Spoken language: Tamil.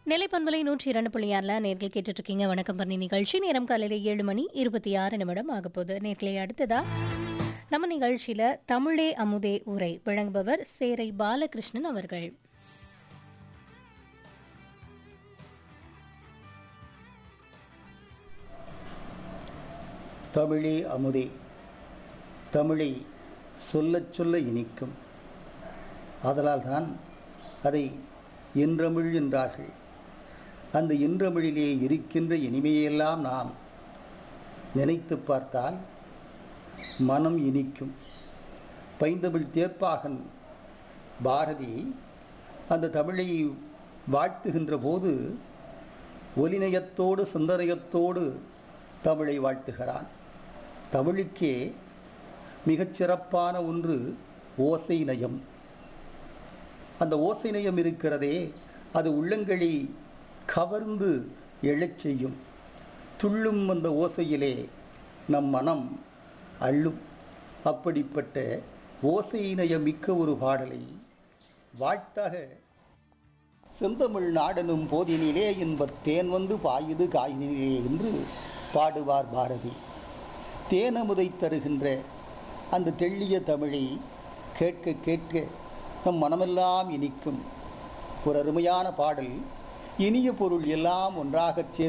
நிலைப்பண்பலை நூற்றி இரண்டு புள்ளி ஆறில் நேர்கள் கேட்டுட்டு இருக்கீங்க வணக்கம் பண்ணி நிகழ்ச்சி நேரம் காலையில் ஏழு மணி இருபத்தி ஆறு நிமிடம் ஆக போகுது நேர்களை அடுத்ததா நம்ம நிகழ்ச்சியில தமிழே அமுதே உரை வழங்குபவர் சேரை பாலகிருஷ்ணன் அவர்கள் தமிழே அமுதே தமிழை சொல்லச் சொல்ல இனிக்கும் ஆதலால்தான் அதை இன்றமிழ் என்றார்கள் அந்த இன்றமிழிலே இருக்கின்ற இனிமையெல்லாம் நாம் நினைத்து பார்த்தால் மனம் இனிக்கும் பைந்தமிழ் தேர்ப்பாகன் பாரதி அந்த தமிழை வாழ்த்துகின்ற போது ஒலிநயத்தோடு சிந்தனையத்தோடு தமிழை வாழ்த்துகிறான் தமிழுக்கே மிகச் சிறப்பான ஒன்று ஓசை நயம் அந்த ஓசை நயம் இருக்கிறதே அது உள்ளங்களை கவர்ந்து எழச் செய்யும் துள்ளும் அந்த ஓசையிலே நம் மனம் அள்ளும் அப்படிப்பட்ட ஓசை நயம் மிக்க ஒரு பாடலை வாழ்த்தாக செந்தமிழ் நாடனும் போதினிலே இன்பத் தேன் வந்து பாயுது காயினிலே என்று பாடுவார் பாரதி தேனமுதை தருகின்ற அந்த தெள்ளிய தமிழை கேட்க கேட்க நம் மனமெல்லாம் இனிக்கும் ஒரு அருமையான பாடல் இனிய பொருள் எல்லாம் ஒன்றாகச் சேர்ந்து